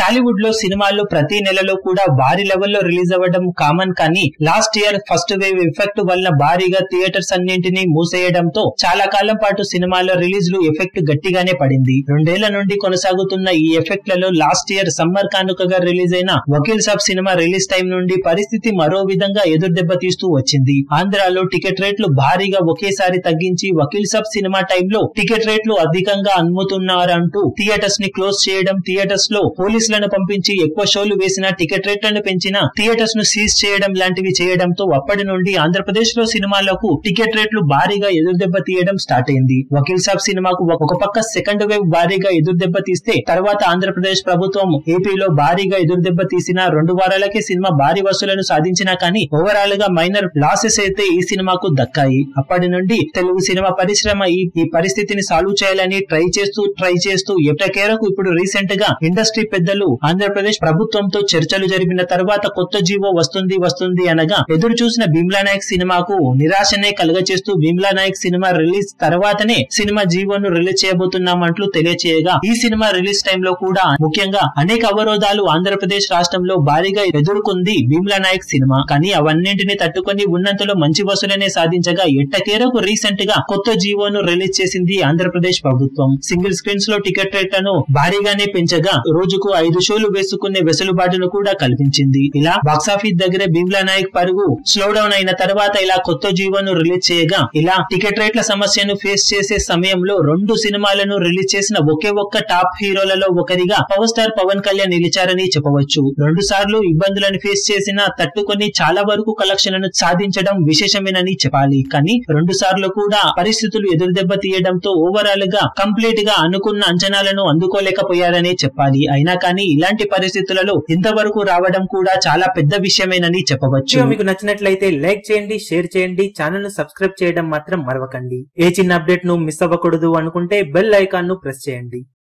టాలీవుడ్ లో సినిమాలు ప్రతి నెలలో కూడా భారీ లెవెల్లో రిలీజ్ అవ్వడం కామన్ కానీ last year first wave effect వల్ల భారీగా థియేటర్స్ అన్నింటినీ మూసేయడంతో చాలా కాలం పాటు సినిమాల రిలీజ్ లు ఎఫెక్ట్ గట్టిగానే పడింది రెండేళ్ల నుండి కొనసాగుతున్న ఈ ఎఫెక్ట్ లలో లాస్ట్ ఇయర్ సమ్మర్ కానుకగా రిలీజ్ అయిన వకీల్ సాబ్ సినిమా రిలీజ్ టైం నుండి పరిస్థితి మరో విధంగా ఎదురుదెబ్బ తీస్తూ వచ్చింది ఆంధ్రాలో టికెట్ రేట్లు భారీగా ఒకేసారి తగ్గించి వకీల్ సాబ్ సినిమా టైంలో టికెట్ రేట్లు అధికంగా అమ్ముతున్నారంటూ థియేటర్స్ ని క్లోజ్ చేయడం థియేటర్స్ లో పోలీసులను పంపించి ఎక్కువ షోలు వేసిన టికెట్ రేట్లను పెంచిన థియేటర్స్ ను సీజ్ చేయడం లాంటివి చేయడంతో అప్పటి నుండి ఆంధ్రప్రదేశ్ లో సినిమాలకు టికెట్ రేట్లు భారీగా ఎదురుదెబ్బ తీయడం స్టార్ట్ అయింది వకీల్ సాబ్ సినిమాకు ఒక పక్క సెకండ్ వేవ్ భారీగా ఎదురుదెబ్బ తీస్తే తర్వాత ఆంధ్రప్రదేశ్ ప్రభుత్వం ఏపీలో భారీగా ఎదురుదెబ్బ తీసిన రెండు వారాలకే సినిమా భారీ వసూలను సాధించినా కానీ ఓవరాల్ గా మైనర్ లాసెస్ అయితే ఈ సినిమాకు దక్కాయి అప్పటి నుండి తెలుగు సినిమా పరిశ్రమ ఈ ఈ పరిస్థితిని సాల్వ్ చేయాలని ట్రై చేస్తూ ట్రై చేస్తూ ఎట్టకేరకు ఇప్పుడు రీసెంట్ గా ఇండస్ట్రీ పెద్దలు ఆంధ్రప్రదేశ్ ప్రభుత్వంతో చర్చలు జరిపిన తర్వాత కొత్త జీవో వస్తుంది వస్తుంది అనగా ఎదురు చూసిన భీమ్లా నాయక్ సినిమాకు నిరాశనే కలుగచేస్తూ భీమ్లా నాయక్ సినిమా రిలీజ్ తర్వాతనే సినిమా జీవోను రిలీజ్ చేయబోతున్నామంటూ తెలియచేయగా ఈ సినిమా రిలీజ్ టైంలో కూడా ముఖ్యంగా అనేక అవరోధాలు ఆంధ్రప్రదేశ్ రాష్ట్రంలో భారీగా ఎదుర్కొంది భీమ్లా నాయక్ సినిమా కానీ అవన్నింటిని తట్టుకొని ఉన్నంతలో మంచి వసూలనే సాధించగా ఎట్టకేరకు రీసెంట్ గా కొత్త జీవోను రిలీజ్ చేసింది ఆంధ్రప్రదేశ్ ప్రభుత్వం సింగిల్ స్క్రీన్స్ లో టికెట్ రేట్లను భారీగానే పెంచగా రోజుకు ఐదు షోలు వేసుకునే వెసులుబాటును కూడా కల్పించింది ఇలా బాక్సాఫీస్ దగ్గర భీమ్లా నాయక్ పరుగు స్లో డౌన్ అయిన తర్వాత ఇలా కొత్త జీవోను రిలీజ్ చేయగా ఇలా టికెట్ రేట్ల సమస్యను ఫేస్ చేసే సమయంలో రెండు సినిమాలను రిలీజ్ చేసిన ఒకే ఒక్క టాప్ హీరోలలో ఒకరిగా పవర్ స్టార్ పవన్ కళ్యాణ్ నిలిచారని చెప్పవచ్చు రెండు సార్లు ఇబ్బందులను ఫేస్ చేసిన తట్టుకొని చాలా వరకు కలెక్షన్లను సాధించడం విశేషమేనని చెప్పాలి కానీ రెండు సార్లు కూడా పరిస్థితులు ఎదురుదెబ్బ తీయడంతో ఓవరాల్ గా కంప్లీట్ గా అనుకున్న అంచనాలను అందుకోలేకపోయారని చెప్పాలి అయినా కానీ ఇలాంటి పరిస్థితులలో ఇంతవరకు రావడం కూడా చాలా పెద్ద విషయమేనని చెప్పవచ్చు వీడియో మీకు నచ్చినట్లయితే లైక్ చేయండి షేర్ చేయండి ఛానల్ ను సబ్స్క్రైబ్ చేయడం మాత్రం మరవకండి ఏ చిన్న అప్డేట్ ను మిస్ అవ్వకూడదు అనుకుంటే బెల్ ఐకాన్ ను ప్రెస్ చేయండి